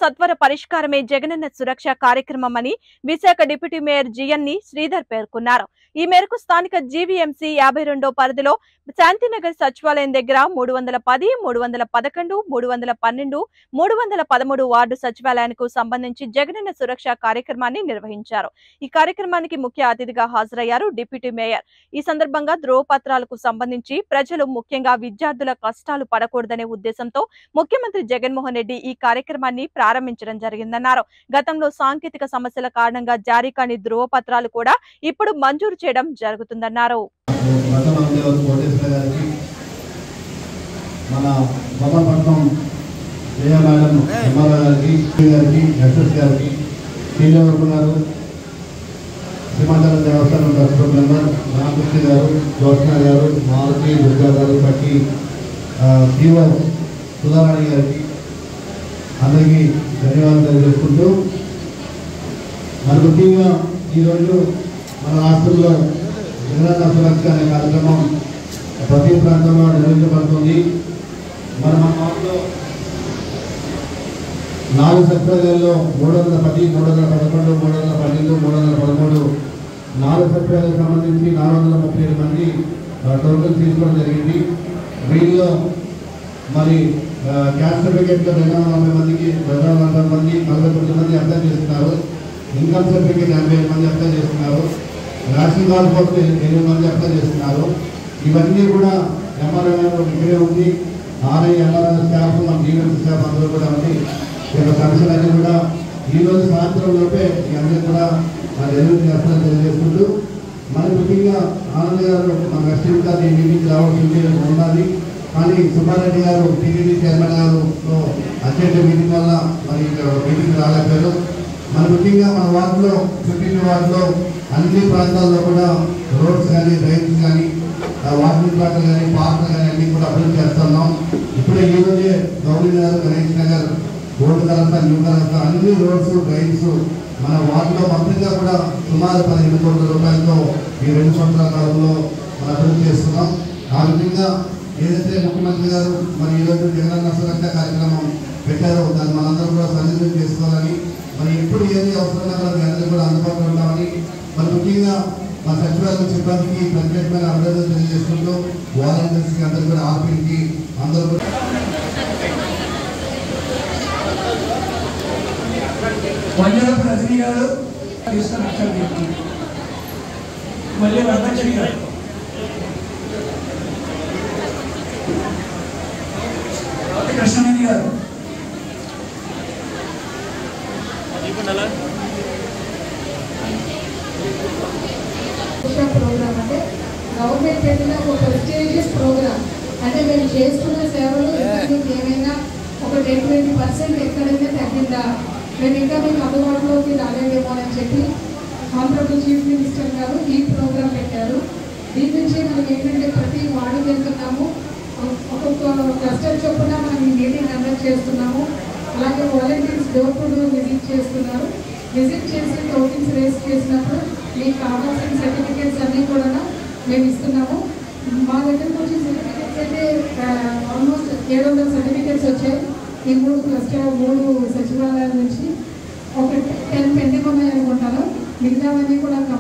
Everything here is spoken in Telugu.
సత్వర పరిష్కారమే జగనన్న సురక్ష కార్యక్రమమని విశాఖ డిప్యూటీ మేయర్ జిఎన్ని శ్రీధర్ పేర్కొన్నారు ఈ మేరకు స్థానిక జీవీఎంసీ యాభై రెండో పరిధిలో శాంతినగర్ సచివాలయం దగ్గర మూడు వందల పది మూడు వందల పదకొండు మూడు వందల పన్నెండు మూడు వందల పదమూడు వార్డు సచివాలయానికి సంబంధించి జగనన్న సురక్ష కార్యక్రమాన్ని నిర్వహించారు ఈ కార్యక్రమానికి ముఖ్య అతిథిగా హాజరయ్యారు డిప్యూటీ మేయర్ ఈ సందర్భంగా ధ్రువపత్రాలకు సంబంధించి ప్రజలు ముఖ్యంగా విద్యార్థుల కష్టాలు పడకూడదనే ఉద్దేశంతో ముఖ్యమంత్రి జగన్మోహన్ రెడ్డి ఈ కార్యక్రమాన్ని ప్రారంభించడం జరిగిందన్నారు గతంలో సాంకేతిక సమస్యల కారణంగా జారీ కాని ధ్రువపత్రాలు కూడా ఇప్పుడు మంజూరు చేయడం జరుగుతుందన్నారు రతనామదేవత కోటేశ్వర గారికి మన బొమ్మపట్నం జయ మేడం ఎంఆర్ఓ గారికి శ్రీ గారికి ఎస్ఎస్ గారికి శ్రీనివాసు గారు శ్రీమంతరం దేవస్థానం ట్రస్ట్ మెంబర్ రామకృష్ణ గారు జ్యోత్స్న గారు మారుతి దుర్గా గారు బట్టి జీవో సుధారాణి గారికి అందరికీ ధన్యవాదాలు తెలియజేసుకుంటూ మన ముఖ్యంగా ఈరోజు మన హాస్టల్లో జగనన్న సురక్ష అనే కార్యక్రమం ప్రతి ప్రాంతంలో నిర్వహించబడుతుంది మన మన వార్డులో నాలుగు సచివాలయాల్లో మూడు వందల పది మూడు వందల పదకొండు మూడు వందల పన్నెండు మూడు వందల పదమూడు నాలుగు సచివాలయాలకు సంబంధించి నాలుగు వందల ముప్పై ఏడు మంది టోటల్ తీసుకోవడం జరిగింది వీళ్ళలో మరి క్యాస్ట్ సర్టిఫికేట్లో రెండు వందల నలభై మందికి రెండు వందల నలభై మంది నలభై తొమ్మిది మంది అప్లై చేస్తున్నారు ఇన్కమ్ సర్టిఫికేట్ యాభై ఏడు మంది అప్లై చేస్తున్నారు రేషన్ కార్డు కోసం ఎనిమిది మంది అప్లై చేస్తున్నారు ఇవన్నీ కూడా ఎంఆర్ఓ గారు ఇక్కడే ఉంది ఆర్ఐ ఎంఆర్ఓ స్టాఫ్ మన జీవన స్టాఫ్ అందరూ కూడా ఉంది ఈ యొక్క సమస్యలు అన్నీ కూడా ఈ రోజు సాయంత్రం లోపే ఈ అందరూ కూడా మరి ఎదురు చేస్తారని తెలియజేసుకుంటూ మన ముఖ్యంగా ఆనంద్ గారు మన వెస్టిన్ గారు ఈ మీటింగ్ రావాల్సింది ఉన్నది కానీ సుబ్బారెడ్డి గారు టీడీపీ చైర్మన్ గారు అత్యంత మీటింగ్ వల్ల మరి ఇక్కడ మీటింగ్ రాలేకపోయారు మన ముఖ్యంగా మన వార్డులో ఫిఫ్టీన్ వార్డులో అన్ని ప్రాంతాల్లో కూడా రోడ్స్ కానీ డ్రైన్స్ కానీ వాటర్ ప్లాట్లు కానీ పార్కులు కానీ అన్ని కూడా అభివృద్ధి చేస్తున్నాం ఇప్పుడే ఈ రోజే గౌరీ నగర్ గణేష్ నగర్ ఓల్డ్ కలంతా న్యూ కలంతా అన్ని రోడ్స్ డ్రైన్స్ మన వార్డులో మొత్తంగా కూడా సుమారు పదిహేను కోట్ల రూపాయలతో ఈ రెండు సంవత్సరాల కాలంలో మనం అభివృద్ధి చేస్తున్నాం ఆ విధంగా ఏదైతే ముఖ్యమంత్రి గారు మరి ఈరోజు జగనన్న సురక్ష కార్యక్రమం పెట్టారో దాన్ని మనందరం కూడా సద్వినియోగం చేసుకోవాలని మరి ఎప్పుడు ఏది అవసరమో కూడా మీ అందరూ కూడా అందుబాటులో ఉంటామని మరి ముఖ్యంగా మా సచివాలయం సిబ్బందికి ప్రత్యేకమైన అభినందనలు తెలియజేసుకుంటూ వాలంటీర్స్కి అందరూ కూడా ఆర్పీకి అందరూ కూడా వంజనపు రజనీ గారు తీసుకొని అక్కడ మళ్ళీ వరదక్షిణి గారు కృష్ణవేణి గారు శిక్షణ ప్రోగ్రామ్ అంటే గవర్నమెంట్ పెట్టిన ఒక ప్రెస్టీజియస్ ప్రోగ్రామ్ అంటే మేము చేస్తున్న సేవలు ఇంకా మీకు ఏమైనా ఒక టెన్ ట్వంటీ పర్సెంట్ ఎక్కడైనా తగ్గిందా మేము ఇంకా మీకు అందుబాటులోకి రాలేదేమో అని చెప్పి ఆంధ్రప్రదేశ్ చీఫ్ మినిస్టర్ గారు ఈ ప్రోగ్రామ్ పెట్టారు దీని నుంచి మనం ఏంటంటే ప్రతి వార్డుకి వెళ్తున్నాము ఒక్కొక్క క్లస్టర్ చొప్పున మనం ఈ మీటింగ్ కండక్ట్ చేస్తున్నాము అలాగే volunteers door to door visit చేస్తున్నారు విజిట్ చేసి టోకెన్స్ రేస్ చేసినప్పుడు మీకు కావాల్సిన సర్టిఫికేట్స్ అన్నీ కూడా మేము ఇస్తున్నాము మా దగ్గరకు వచ్చే సర్టిఫికేట్స్ అయితే ఆల్మోస్ట్ ఏడు వందల సర్టిఫికేట్స్ వచ్చాయి ఈ మూడు క్లస్టర్ మూడు సచివాలయాల నుంచి ఒక టెన్ పెండింగ్ ఉన్నాయి అనుకుంటాను మిగతావన్నీ కూడా